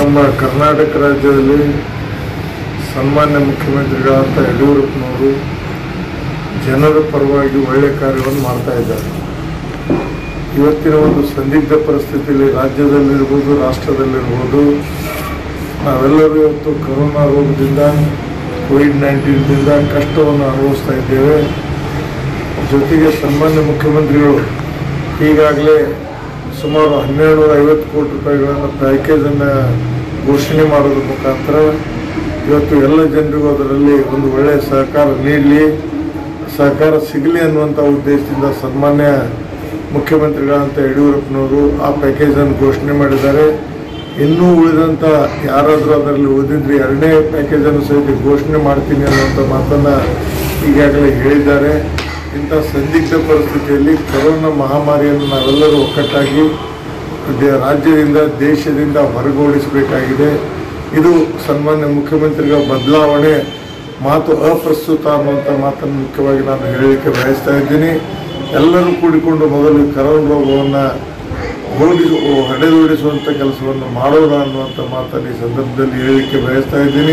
ನಮ್ಮ ಕರ್ನಾಟಕ ರಾಜ್ಯದಲ್ಲಿ ಸನ್ಮಾನ್ಯ ಮುಖ್ಯಮಂತ್ರಿಗಳಂತ ಯಡಿಯೂರಪ್ಪನವರು ಜನರ ಪರವಾಗಿ ಒಳ್ಳೆಯ ಕಾರ್ಯವನ್ನು ಮಾಡ್ತಾ ಇದ್ದಾರೆ ಇವತ್ತಿನ ಒಂದು ಸಂದಿಗ್ಧ ಪರಿಸ್ಥಿತಿಯಲ್ಲಿ ರಾಜ್ಯದಲ್ಲಿರ್ಬೋದು ರಾಷ್ಟ್ರದಲ್ಲಿರ್ಬೋದು ನಾವೆಲ್ಲರೂ ಇವತ್ತು ಕರೋನಾ ರೋಗದಿಂದ ಕೋವಿಡ್ ನೈನ್ಟೀನ್ದಿಂದ ಕಷ್ಟವನ್ನು ಅನುಭವಿಸ್ತಾ ಇದ್ದೇವೆ ಜೊತೆಗೆ ಸನ್ಮಾನ್ಯ ಮುಖ್ಯಮಂತ್ರಿಗಳು ಈಗಾಗಲೇ ಸುಮಾರು ಹನ್ನೆರಡು ಐವತ್ತು ಕೋಟಿ ರೂಪಾಯಿಗಳನ್ನು ಪ್ಯಾಕೇಜನ್ನು ಘೋಷಣೆ ಮಾಡೋದ್ರ ಮುಖಾಂತರ ಇವತ್ತು ಎಲ್ಲ ಜನರಿಗೂ ಅದರಲ್ಲಿ ಒಂದು ಒಳ್ಳೆಯ ಸಹಕಾರ ನೀಡಲಿ ಸಹಕಾರ ಸಿಗಲಿ ಅನ್ನುವಂಥ ಉದ್ದೇಶದಿಂದ ಸನ್ಮಾನ್ಯ ಮುಖ್ಯಮಂತ್ರಿಗಳಂತ ಯಡಿಯೂರಪ್ಪನವರು ಆ ಪ್ಯಾಕೇಜನ್ನು ಘೋಷಣೆ ಮಾಡಿದ್ದಾರೆ ಇನ್ನೂ ಉಳಿದಂಥ ಯಾರಾದರೂ ಅದರಲ್ಲಿ ಓದಿದ್ರೆ ಎರಡನೇ ಪ್ಯಾಕೇಜನ್ನು ಸಹಿತ ಘೋಷಣೆ ಮಾಡ್ತೀನಿ ಅನ್ನುವಂಥ ಮಾತನ್ನು ಈಗಾಗಲೇ ಹೇಳಿದ್ದಾರೆ ಇಂಥ ಸಂದಿಗ್ಧ ಪರಿಸ್ಥಿತಿಯಲ್ಲಿ ಕೊರೋನಾ ಮಹಾಮಾರಿಯನ್ನು ನಾವೆಲ್ಲರೂ ಒಕ್ಕಟ್ಟಾಗಿ ದೇ- ರಾಜ್ಯದಿಂದ ದೇಶದಿಂದ ಹೊರಗೋಡಿಸಬೇಕಾಗಿದೆ ಇದು ಸನ್ಮಾನ್ಯ ಮುಖ್ಯಮಂತ್ರಿಗಳ ಬದಲಾವಣೆ ಮಾತು ಅಪ್ರಸ್ತುತ ಅನ್ನುವಂಥ ಮಾತನ್ನು ಮುಖ್ಯವಾಗಿ ನಾನು ಹೇಳಲಿಕ್ಕೆ ಬಯಸ್ತಾ ಇದ್ದೀನಿ ಎಲ್ಲರೂ ಕೂಡಿಕೊಂಡು ಮೊದಲು ಕರೋನಾ ರೋಗವನ್ನು ಓಡಿ ಹಡೆದೋಡಿಸುವಂಥ ಕೆಲಸವನ್ನು ಮಾಡೋಣ ಅನ್ನುವಂಥ ಮಾತನ್ನು ಈ ಸಂದರ್ಭದಲ್ಲಿ ಹೇಳಲಿಕ್ಕೆ ಬಯಸ್ತಾ ಇದ್ದೀನಿ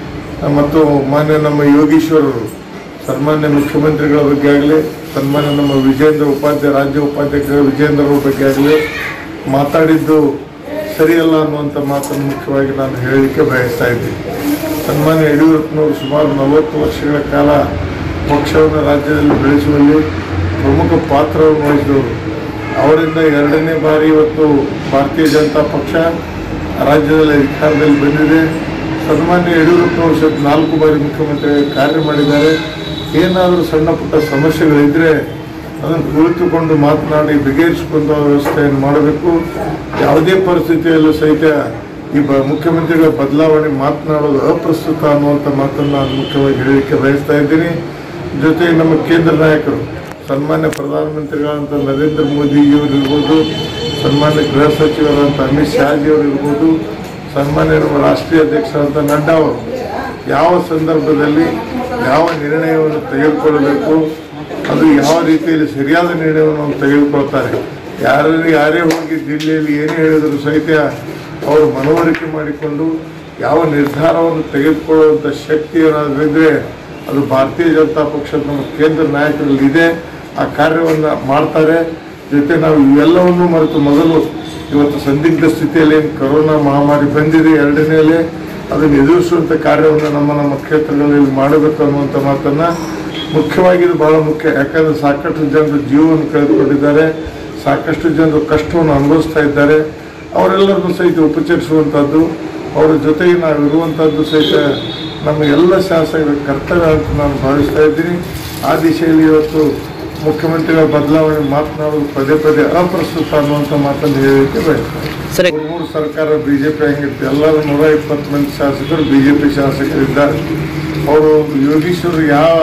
ಮತ್ತು ಮಾನ್ಯ ನಮ್ಮ ಯೋಗೀಶ್ವರರು ಸನ್ಮಾನ್ಯ ಮುಖ್ಯಮಂತ್ರಿಗಳ ಬಗ್ಗೆ ಆಗಲಿ ಸನ್ಮಾನ್ಯ ನಮ್ಮ ವಿಜೇಂದ್ರ ಉಪಾಧ್ಯಾಯ ರಾಜ್ಯ ಉಪಾಧ್ಯಕ್ಷ ವಿಜೇಂದ್ರ ಅವ್ರ ಬಗ್ಗೆ ಆಗಲಿ ಮಾತಾಡಿದ್ದು ಸರಿಯಲ್ಲ ಅನ್ನುವಂಥ ಮಾತನ್ನು ಮುಖ್ಯವಾಗಿ ನಾನು ಹೇಳಲಿಕ್ಕೆ ಬಯಸ್ತಾ ಇದ್ದೀನಿ ಸನ್ಮಾನ್ಯ ಯಡಿಯೂರಪ್ಪನವರು ಸುಮಾರು ನಲವತ್ತು ವರ್ಷಗಳ ಕಾಲ ಪಕ್ಷವನ್ನು ರಾಜ್ಯದಲ್ಲಿ ಬೆಳೆಸುವಲ್ಲಿ ಪ್ರಮುಖ ಪಾತ್ರವನ್ನು ವಹಿಸಿದವರು ಅವರಿಂದ ಎರಡನೇ ಬಾರಿ ಇವತ್ತು ಭಾರತೀಯ ಜನತಾ ಪಕ್ಷ ರಾಜ್ಯದಲ್ಲಿ ಅಧಿಕಾರದಲ್ಲಿ ಬಂದಿದೆ ಸನ್ಮಾನ್ಯ ಯಡಿಯೂರಪ್ಪನವರು ಸಹಿತ ನಾಲ್ಕು ಬಾರಿ ಮುಖ್ಯಮಂತ್ರಿ ಕಾರ್ಯ ಮಾಡಿದ್ದಾರೆ ಏನಾದರೂ ಸಣ್ಣ ಪುಟ್ಟ ಸಮಸ್ಯೆಗಳಿದ್ದರೆ ಅದನ್ನು ಕುಳಿತುಕೊಂಡು ಮಾತನಾಡಿ ಬಗೆಹರಿಸಿಕೊಂಡು ವ್ಯವಸ್ಥೆಯನ್ನು ಮಾಡಬೇಕು ಯಾವುದೇ ಪರಿಸ್ಥಿತಿಯಲ್ಲೂ ಸಹಿತ ಈ ಬ ಮುಖ್ಯಮಂತ್ರಿಗಳ ಬದಲಾವಣೆ ಮಾತನಾಡೋದು ಅಪ್ರಸ್ತುತ ಅನ್ನುವಂಥ ಮಾತನ್ನು ನಾನು ಮುಖ್ಯವಾಗಿ ಹೇಳಲಿಕ್ಕೆ ಬಯಸ್ತಾ ಇದ್ದೀನಿ ಜೊತೆಗೆ ನಮ್ಮ ಕೇಂದ್ರ ನಾಯಕರು ಸನ್ಮಾನ್ಯ ಪ್ರಧಾನಮಂತ್ರಿಗಳಂತ ನರೇಂದ್ರ ಮೋದಿಜಿಯವರು ಇರ್ಬೋದು ಸನ್ಮಾನ್ಯ ಗೃಹ ಸಚಿವರಂತ ಅಮಿತ್ ಶಾಜಿಯವರು ಇರ್ಬೋದು ಸನ್ಮಾನ್ಯ ನಮ್ಮ ರಾಷ್ಟ್ರೀಯ ಅಧ್ಯಕ್ಷರಂತ ನಡ್ಡಾ ಅವರು ಯಾವ ಸಂದರ್ಭದಲ್ಲಿ ಯಾವ ನಿರ್ಣಯವನ್ನು ತೆಗೆದುಕೊಳ್ಳಬೇಕು ಅದು ಯಾವ ರೀತಿಯಲ್ಲಿ ಸರಿಯಾದ ನಿರ್ಣಯವನ್ನು ಅವ್ರು ತೆಗೆದುಕೊಳ್ತಾರೆ ಯಾರು ಯಾರೇ ಹೋಗಿ ದಿಲ್ಲಿಯಲ್ಲಿ ಏನೇ ಹೇಳಿದರೂ ಸಹಿತ ಅವರು ಮನವರಿಕೆ ಮಾಡಿಕೊಂಡು ಯಾವ ನಿರ್ಧಾರವನ್ನು ತೆಗೆದುಕೊಳ್ಳುವಂಥ ಶಕ್ತಿ ಏನಾದರೂ ಇದ್ದರೆ ಅದು ಭಾರತೀಯ ಜನತಾ ಪಕ್ಷದ ನಮ್ಮ ಕೇಂದ್ರ ನಾಯಕರಲ್ಲಿ ಇದೆ ಆ ಕಾರ್ಯವನ್ನು ಮಾಡ್ತಾರೆ ಜೊತೆ ನಾವು ಇವೆಲ್ಲವನ್ನು ಮರೆತು ಮೊದಲು ಇವತ್ತು ಸಂದಿಗ್ಧ ಸ್ಥಿತಿಯಲ್ಲಿ ಏನು ಕರೋನಾ ಮಹಾಮಾರಿ ಬಂದಿದೆ ಎರಡನೇಲೆ ಅದನ್ನು ಎದುರಿಸುವಂಥ ಕಾರ್ಯವನ್ನು ನಮ್ಮ ನಮ್ಮ ಕ್ಷೇತ್ರಗಳಲ್ಲಿ ಮಾಡಬೇಕು ಅನ್ನುವಂಥ ಮಾತನ್ನು ಮುಖ್ಯವಾಗಿ ಇದು ಬಹಳ ಮುಖ್ಯ ಯಾಕಂದರೆ ಸಾಕಷ್ಟು ಜನರು ಜೀವವನ್ನು ಕಳೆದುಕೊಂಡಿದ್ದಾರೆ ಸಾಕಷ್ಟು ಜನರು ಕಷ್ಟವನ್ನು ಅನುಭವಿಸ್ತಾ ಇದ್ದಾರೆ ಅವರೆಲ್ಲರನ್ನು ಸಹಿತ ಉಪಚರಿಸುವಂಥದ್ದು ಅವರ ಜೊತೆಗೆ ನಾವು ಇರುವಂಥದ್ದು ಸಹಿತ ನಮ್ಮ ಎಲ್ಲ ಶಾಸಕರ ಕರ್ತವ್ಯ ಅಂತ ನಾನು ಭಾವಿಸ್ತಾ ಇದ್ದೀನಿ ಆ ದಿಶೆಯಲ್ಲಿ ಇವತ್ತು ಮುಖ್ಯಮಂತ್ರಿಗಳ ಬದಲಾವಣೆ ಮಾತನಾಡೋದು ಪದೇ ಪದೇ ಅಪ್ರಸ್ತುತ ಅನ್ನುವಂಥ ಮಾತನ್ನು ಹೇಳಲಿಕ್ಕೆ ಬಯಸ್ತಾರೆ ಸರಿ ಮೂರು ಸರ್ಕಾರ ಬಿಜೆಪಿ ಹೆಂಗಿರುತ್ತೆ ಎಲ್ಲರೂ ನೂರ ಇಪ್ಪತ್ತು ಮಂದಿ ಶಾಸಕರು ಬಿಜೆಪಿ ಶಾಸಕರಿದ್ದಾರೆ ಅವರು ಯೋಗೀಶ್ವರ್ ಯಾವ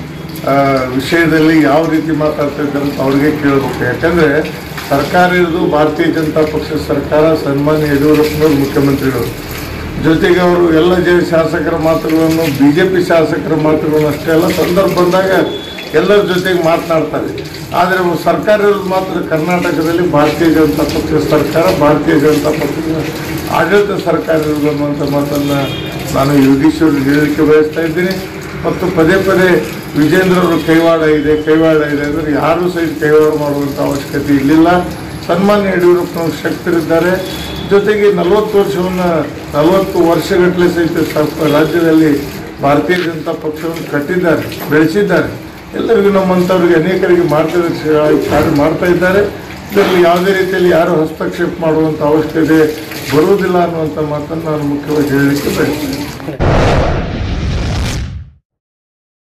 ಆ, ವಿಷಯದಲ್ಲಿ ಯಾವ ರೀತಿ ಮಾತಾಡ್ತಾ ಇದ್ದಾರೆ ಅಂತ ಅವ್ರಿಗೆ ಕೇಳಬೇಕು ಯಾಕಂದ್ರೆ ಸರ್ಕಾರ ಇರೋದು ಭಾರತೀಯ ಜನತಾ ಪಕ್ಷದ ಸರ್ಕಾರ ಸನ್ಮಾನ್ಯ ಯಡಿಯೂರಪ್ಪನವರು ಮುಖ್ಯಮಂತ್ರಿಗಳು ಜೊತೆಗೆ ಅವರು ಎಲ್ಲ ಜೆ ಶಾಸಕರ ಮಾತುಗಳನ್ನು ಬಿ ಜೆ ಪಿ ಶಾಸಕರ ಮಾತುಗಳನ್ನು ಅಷ್ಟೇ ಅಲ್ಲ ಸಂದರ್ಭ ಬಂದಾಗ ಎಲ್ಲರ ಜೊತೆಗೆ ಮಾತನಾಡ್ತಾರೆ ಆದರೆ ಅವ್ರು ಸರ್ಕಾರ ಇರೋದು ಮಾತ್ರ ಕರ್ನಾಟಕದಲ್ಲಿ ಭಾರತೀಯ ಜನತಾ ಪಕ್ಷದ ಸರ್ಕಾರ ಭಾರತೀಯ ಜನತಾ ಪಕ್ಷದ ಆಡಳಿತ ಸರ್ಕಾರ ಇರೋದು ಅನ್ನುವಂಥ ಮಾತನ್ನು ನಾನು ಯೋಗೀಶ್ವರ್ ಹೇಳಲಿಕ್ಕೆ ಬಯಸ್ತಾ ಇದ್ದೀನಿ ಮತ್ತು ಪದೇ ಪದೇ ವಿಜೇಂದ್ರ ಅವರು ಕೈವಾಡ ಇದೆ ಕೈವಾಡ ಇದೆ ಅಂದರೆ ಯಾರೂ ಸಹಿತ ಕೈವಾಡ ಮಾಡುವಂಥ ಅವಶ್ಯಕತೆ ಇರಲಿಲ್ಲ ಸನ್ಮಾನ್ಯ ಯಡಿಯೂರಪ್ಪನವರು ಶಕ್ತರಿದ್ದಾರೆ ಜೊತೆಗೆ ನಲವತ್ತು ವರ್ಷವನ್ನು ನಲವತ್ತು ವರ್ಷಗಟ್ಟಲೆ ಸಹಿತ ಸ- ರಾಜ್ಯದಲ್ಲಿ ಭಾರತೀಯ ಜನತಾ ಪಕ್ಷವನ್ನು ಕಟ್ಟಿದ್ದಾರೆ ಬೆಳೆಸಿದ್ದಾರೆ ಎಲ್ಲರಿಗೂ ನಮ್ಮಂಥವ್ರಿಗೆ ಅನೇಕರಿಗೆ ಮಾರ್ಗದರ್ಶನ ಕಾರ್ಯ ಮಾಡ್ತಾ ಇದ್ದಾರೆ ಇದರಲ್ಲಿ ಯಾವುದೇ ರೀತಿಯಲ್ಲಿ ಯಾರು ಹಸ್ತಕ್ಷೇಪ ಮಾಡುವಂಥ ಅವಶ್ಯಕತೆ ಬರುವುದಿಲ್ಲ ಅನ್ನುವಂಥ ಮಾತನ್ನು ನಾನು ಮುಖ್ಯವಾಗಿ ಹೇಳಲಿಕ್ಕೆ ಬಯಸ್ತೇನೆ